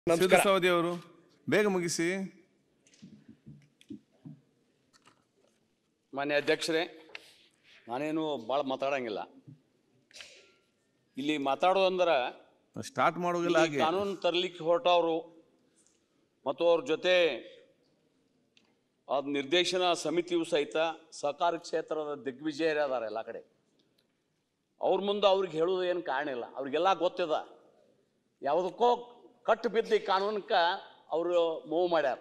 ಸಿದ್ದು ಸವದಿ ಅವರು ಬೇಗ ಮುಗಿಸಿ ಮಾನ್ಯ ಅಧ್ಯಕ್ಷರೇ ನಾನೇನು ಭಾಳ ಮಾತಾಡಂಗಿಲ್ಲ ಇಲ್ಲಿ ಮಾತಾಡೋದಂದ್ರೆ ಸ್ಟಾರ್ಟ್ ಮಾಡೋದಿಲ್ಲ ಈ ಹಾಗೆ ಕಾನೂನು ತರಲಿಕ್ಕೆ ಹೊರಟವರು ಮತ್ತು ಅವ್ರ ಜೊತೆ ಅದ್ ನಿರ್ದೇಶನ ಸಮಿತಿಯು ಸಹಿತ ಸಹಕಾರ ಕ್ಷೇತ್ರದ ದಿಗ್ವಿಜಯರದಾರ ಎಲ್ಲ ಕಡೆ ಅವ್ರ ಮುಂದೆ ಅವ್ರಿಗೆ ಹೇಳೋದು ಏನು ಕಾರಣ ಇಲ್ಲ ಅವ್ರಿಗೆಲ್ಲ ಗೊತ್ತಿದ ಯಾವುದಕ್ಕೋ ಕಟ್ಟು ಬಿದ್ದು ಈ ಕಾನೂನಕ್ಕೆ ಅವರು ಮೂವ್ ಮಾಡ್ಯಾರ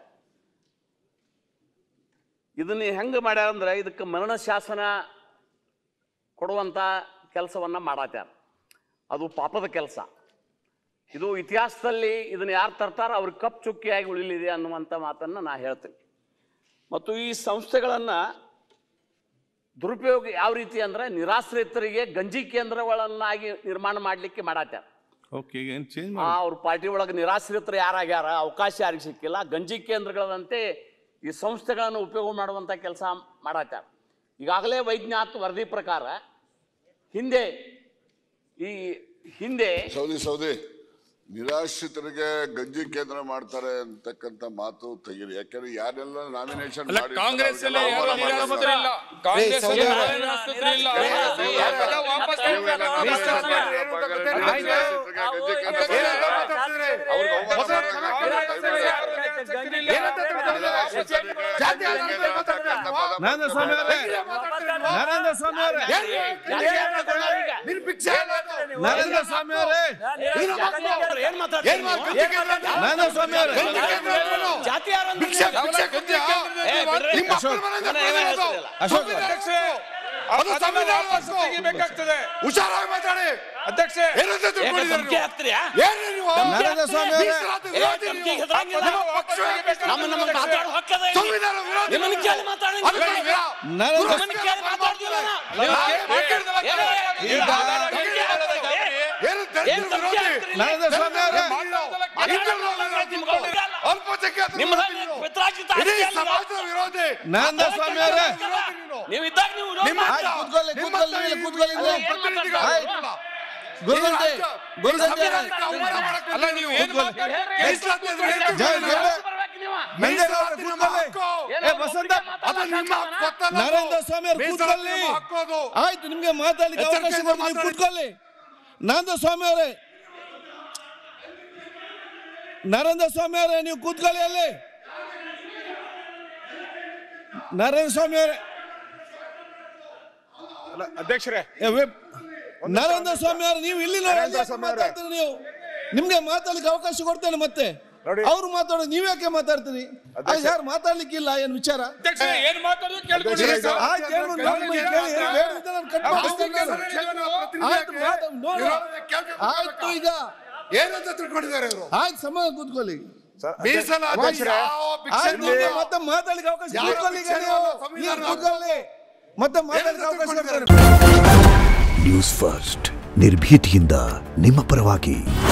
ಇದನ್ನ ಹೆಂಗೆ ಮಾಡ್ಯಾರ ಅಂದ್ರೆ ಇದಕ್ಕೆ ಮರಣ ಶಾಸನ ಕೊಡುವಂಥ ಕೆಲಸವನ್ನ ಮಾಡತ್ಯಾರ ಅದು ಪಾಪದ ಕೆಲಸ ಇದು ಇತಿಹಾಸದಲ್ಲಿ ಇದನ್ನ ಯಾರು ತರ್ತಾರ ಅವ್ರಿಗೆ ಕಪ್ ಚುಕ್ಕಿಯಾಗಿ ಉಳಿಲಿದೆ ಅನ್ನುವಂಥ ಮಾತನ್ನು ನಾ ಹೇಳ್ತೀನಿ ಮತ್ತು ಈ ಸಂಸ್ಥೆಗಳನ್ನು ದುರುಪಯೋಗ ಯಾವ ರೀತಿ ಅಂದ್ರೆ ನಿರಾಶ್ರಿತರಿಗೆ ಗಂಜಿ ಕೇಂದ್ರಗಳನ್ನಾಗಿ ನಿರ್ಮಾಣ ಮಾಡಲಿಕ್ಕೆ ಮಾಡತ್ಯಾರ ಓಕೆ ಈಗ ಏನು ಚೇಂಜ್ ಆ, ಮಾಡಿ ಅವ್ರ ಪಾರ್ಟಿ ಒಳಗೆ ನಿರಾಶ್ರಿತರು ಯಾರಾಗ್ಯಾರ ಅವಕಾಶ ಯಾರಿಗೆ ಸಿಕ್ಕಿಲ್ಲ ಗಂಜಿ ಕೇಂದ್ರಗಳಂತೆ ಈ ಸಂಸ್ಥೆಗಳನ್ನು ಉಪಯೋಗ ಮಾಡುವಂಥ ಕೆಲಸ ಮಾಡತ್ಯಾರ ಈಗಾಗಲೇ ವೈಜ್ಞಾನಿಕ ವರದಿ ಪ್ರಕಾರ ಹಿಂದೆ ಈ ಹಿಂದೆ ಸೌದಿ ಸೌದಿ ನಿರಾಶ್ರಿತರಿಗೆ ಗಂಜಿ ಕೇಂದ್ರ ಮಾಡ್ತಾರೆ ಅಂತಕ್ಕಂಥ ಮಾತು ತೆಗೀರಿ ಯಾಕಂದ್ರೆ ಯಾರೆಲ್ಲ ನಾಮಿನೇಷನ್ ಅಲ್ಲ ಕಾಂಗ್ರೆಸ್ ಎಲ್ಲ ಯಾರು ನಿರಾಶ್ರಿತರು ಇಲ್ಲ ಕಾಂಗ್ರೆಸ್ ಎಲ್ಲ ಯಾರು ನಿರಾಶ್ರಿತರು ಇಲ್ಲ ಎಲ್ಲ ವಾಪಸ್ ನಾರಾಯಣ ಸ್ವಾಮಿ ಅವರೇ ನಾರಾಯಣ ಸ್ವಾಮಿ ಅವರೇ ನಾರಾಯಣ ಸ್ವಾಮಿ ಅವರೇ ಏನ್ ಮಾತಾಡ್ತೀರಿ ನೀವು? ನಾರಾಯಣ ಸ್ವಾಮಿ ಅವರೇ ಜಾತಿ ಯಾರು ಅಂದ್ರೆ ಭಿಕ್ಷೆ- ಭಿಕ್ಷೆ ಕುಂತಿ ಏ, ಬಿಡ್ರಿ. ನಿಮ್ಮ ಮಕ್ಕಳ ಅಶೋಕ್. ಮನೆಯಿಂದ ಏನ್ ಕೊಡೋದು. ಹೇಳ್ತಿರಲ್ಲ? ಅಶೋಕ್. ಅಧ್ಯಕ್ಷೆ, ಆ ಅದು ಪದನ ಸಂವಿಧಾನ ವಾಪಸ್ ಹಕ್ಕು. ತೆಗಿಬೇಕಾಗ್ತದೆ ಹುಷಾರಾಗಿ ಮಾತಾಡಿ ಅಧ್ಯಕ್ಷೆ ಏನಂತ ಏನ್ ತಿಳ್ಕೊಂಡಿದ್ದೀರಿ ಧಮ್ಕಿ ನೀವು? ಹಾಕ್ತೀರ್ಯಾ? ಏನ್ರಿ ನೀವು ನಾರಾಯಣ ಸ್ವಾಮಿ ಅವರೇ ಮೀಸಲಾತಿ ಏ, ವಿರೋಧಿ ಧಮ್ಕಿ ನೀವು. ಹೆದರಂಗಿಲ್ಲ. ನಿಮ್ಮ ಪಕ್ಷವೇ ನಮ್ಮ ನಮ್ಮ ಮಾತಾಡೋ ಹಕ್ಕದ ಇಲ್ಲಿ. ಸಂವಿಧಾನ ವಿರೋಧಿ ನಿಮ್ಮನ್ನ ನೀವು. ಕೇಳಿ ಮಾತಾಡಂಗಿಲ್ಲ. ಅದಕ್ಕೆ ವಿರಾ- ನಾರಾಯಣ ನಿಮ್ಮನ್ನ ಕೇಳಿ ಮಾತಾಡ್ತೀವಿ ನಾವು. ನೀವು ಹಾಗೆ ಕೇಳಿ ಮಾತಾಡ್ದಲ್ಲ ಏ, ಕೇಳಿ. ಈಗ ಧಮ್ಕಿ ಹಾಕ್ತೀರಿ. ಏನು ದಲಿತ ಏನ್ ಧಮ್ಕಿ ವಿರೋಧಿ? ಹಾಕ್ತೀರಿ? ನಾರಾಯಣ ಸ್ವಾಮಿ ಅವರೇ ಹಿಂದುಳಿದ ವಿರೋಧಿ ನೀವು. ಅಲ್ಪಸಂಖ್ಯಾತರ ನಿಮ್ಮ ವಿರೋಧಿ ನೀವು. ಪಿತ್ರಾರ್ಜಿತ ಇಡೀ ಆಸ್ತಿ ಅಲ್ವಾ? ಸಮಾಜದ ವಿರೋಧಿ ನಾರಾಯಣ ಸ್ವಾಮಿ ಅವರೇ ವಿರೋಧಿ ನೀನು. ನೀವು ಇದ್ದಾಗ ನೀವು ವಿರೋಧ ನಿಮ್ಮ ಮಾಡ್ತೀರಾ? ಆಯ್ತು, ಕೂತ್ಕೊಳ್ಳಿ ಕೂತ್ಕೊಳ್ಳಿ ಇಲ್ಲಿ ಕೂತ್ಕೊಳ್ಳಿ ಇಲ್ಲಿ. ಏನ್ ಮಾತಾಡ್ತೀರಿ? ಆಯ್ತು. ಗುರುಗಂಟೆ ಗುರುಗಂಟೆ ಸಂವಿಧಾನಕ್ಕೆ ಅವಮಾನ ಮಾಡಕ್ಕೆ ಅಲ್ಲ ನೀವು ಏನು ಮಾತಾಡ್ತೀರಿ? ಮೀಸಲಾತಿ ಅದು ಏನು ಜೈ ತಿಳ್ಕೊಂಡಿದ್ದೀರಿ? ಜೈ. ಬರ್ಬೇಕು ನೀವು. ಮಂಡ್ಯದವ್ರೆ ಮೀಸಲಾತಿ ನಮ್ಮ ಕೂತ್ಕೊಳ್ಳಿ. ಹಕ್ಕು. ಏ ಬಸಂತ ಅದು ನಿಮ್ಮ ಹಕ್ಕು ಗೊತ್ತಲ್ಲ ಅದು? ನಾರಾಯಣ ಸ್ವಾಮಿ ಅವ್ರು ಮೀಸಲಾತಿ ಕೂತ್ಕೊಳ್ಳಿ ನಮ್ಮ ಹಕ್ಕು ಅದು. ಆಯ್ತು ನಿಮ್ಗೆ ಮಾತಾಡ್ಲಿಕ್ಕೆ ಅವಕಾಶ ಎಚ್ಚರಿಕೆಯಿಂದ ಕೊಡ್ತೀನಿ ಮಾತಾಡಿ. ಕೂತ್ಕೊಳ್ಳಿ ನಾರಾಯಣ ಸ್ವಾಮಿ ಅವರೇ ನಾರಾಯಣ ಸ್ವಾಮಿ ಅವರೇ ನೀವು ಕೂತ್ಕೊಳ್ಳಿ ಅಲ್ಲಿ ನಾರಾಯಣ ಸ್ವಾಮಿ ಅವರೇ ಅಧ್ಯಕ್ಷರೇ ಏ, ವೆ- ನಾರಾಯಣ ಸ್ವಾಮಿ ಅವರೇ ನೀವು ಇಲ್ಲಿ ನೋಡಿ ಅಲ್ಲಿ ಯಾಕೆ ಮಾತಾಡ್ತೀರಿ ನೀವು ನಿಮ್ಗೆ ಮಾತಾಡ್ಲಿಕ್ಕೆ ಅವಕಾಶ ಕೊಡ್ತೇನೆ ಮತ್ತೆ ನೋಡಿ. ಅವ್ರು ಮಾತಾಡೋ ನೀವ್ ಯಾಕೆ ಮಾತಾಡ್ತೀರಿ ಯಾರು ಮಾತಾಡ್ಲಿಕ್ಕಿಲ್ಲ ಏನ್ ವಿಚಾರ ಅಧ್ಯಕ್ಷೆ ಏನು ಮಾತಾಡೋದು ಕೇಳ್ಕೊಳ್ಳಿ ಅಧ್ಯಕ್ಷೆ, ಆಯ್ತು, ಏನು ನಮ್ಮ ಕೇಳಿ, ಏನು ಬೇಡದಿದ್ರೆ ನಾನು ಕಟ್ ಮಾಡಿಸ್ತೀನಿ ನಾನು. ಆಯ್ತು, ಮಾತು- ನೋಡು. ಆಯ್ತು ಈಗ ಏನಂತ ತಿಳ್ಕೊಂಡಿದ್ದಾರೆ ಇವರು ಆಯ್ತು ಸಮಾಧಾನ ಕೂತ್ಕೊಳ್ಳಿ ಮೀಸಲಾತಿ ಅಧ್ಯಕ್ಷರೇ, ಯಾವ ಭಿಕ್ಷೆ ಆಯ್ತು ನೀಡಿ- ಈಗ ಮತ್ತೆ ಮಾತಾಡ್ಲಿಕ್ಕೆ ಅವಕಾಶ ಯಾವ ಕೂತ್ಕೊಳ್ಳಿ ಈಗ ವಿಚಾರ ನೀವು. ಸಂವಿಧಾನ ನೀವು ಕೂತ್ಕೊಳ್ಳಿ ಮತ್ತೆ ಮಾತಾಡ್ಲಿಕ್ಕೆ ಅವಕಾಶ ತಿಳ್ಕೊಂಡಿದ್ದಾರೆ? ಕೊಡ್ತೇನೆ. ನ್ಯೂಸ್ ಫಸ್ಟ್ ನಿರ್ಭೀತಿಯಿಂದ ನಿಮ್ಮ ಪರವಾಗಿ